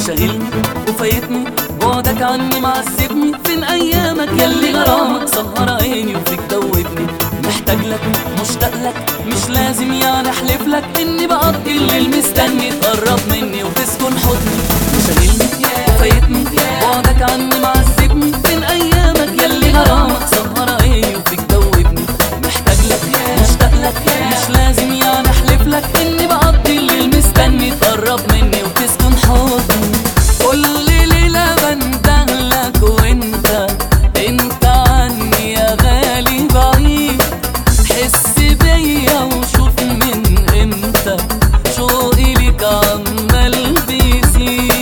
شاغلني وفايتني بعدك عني معذبني فين ايامك ياللي غرامك سهر عيني وفيك دوبني محتاج لك مشتاق لك مش لازم يعني احلف لك اني بقضي الليل مستني تقرب مني وتسكن حضني شاغلني وفايتني بعدك عني معذبني فين ايامك ياللي غرامك سهر عيني وفيك دوبني محتاج لك مشتاق لك مش لازم يعني احلف لك اني بقضي الليل مستني تقرب مني وتسكن حضني كل ليلة بندهلك وانت انت عني يا غالي بعيد حس بيا وشوف من امتى شوقي ليك عمال بيزيد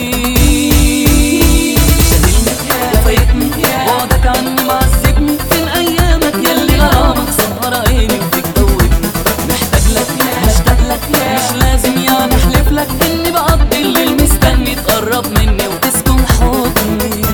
شاغلني وفايتني بعدك عني معذبني فين ايامك ياللي غرامك سهر عيني وفيك دوبني محتاج لك مشتاق لك مش لازم يعني احلف لك اني بقضي الليل مستني تقرب مني وتسكن حضني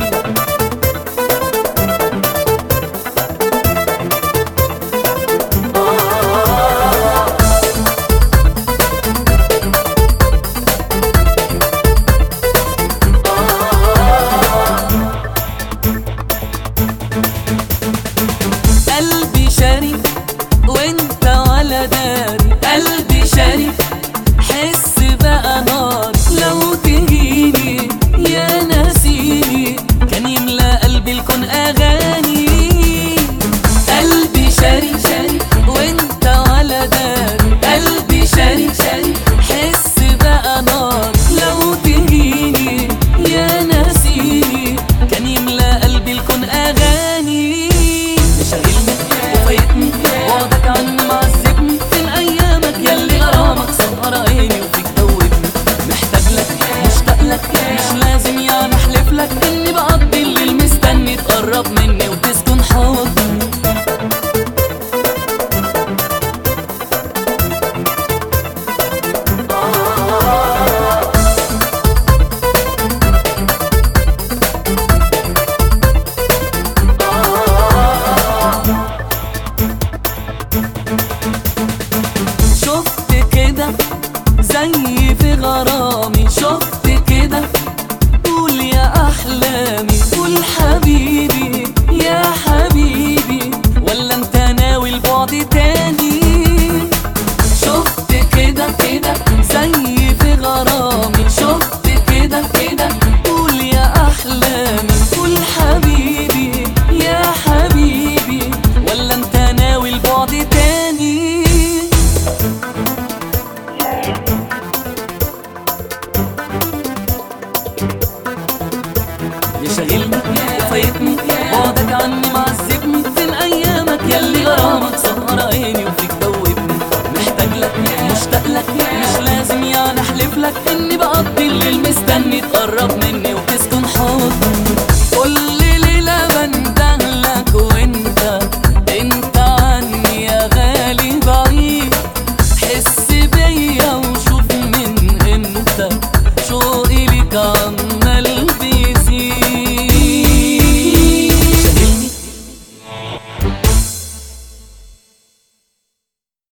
قلبي شريك وانت ولا داري قلبي شريك حس بقى نار لو تجيني يا نسيني كان يملى قلبي الكون اغاني قلبي شريك شريك وانت ولا داري قلبي شريك شريك حس بقى نار لو تجيني يا نسيني كان يملى قلبي الكون اغاني شاغلني وفايتني بعدك عني معذبني فين ايامك ياللي غرامك سهر عيني وفيك دوبني محتاج لك مشتاق لك مش لازم يعني احلف لك اني بقضي الليل مستني تقرب مني وتسكن حضني شفت كده زي في غرامي شفت كده قول يا احلامي قول حبيبي يا حبيبي ولا انت ناوي البعد تاني شفت كده كده زي في غرامي شفت كده كده قول يا احلامي قول حبيبي يا حبيبي ولا انت ناوي البعد تاني يشغلني وفايتني بعدك عني معذبني فين ايامك ياللي غرامك سهر عيني وفيك دوبني محتاج لك مشتاق لك مش لازم يعني احلف لك اني بقضي الليل مستني تقرب مني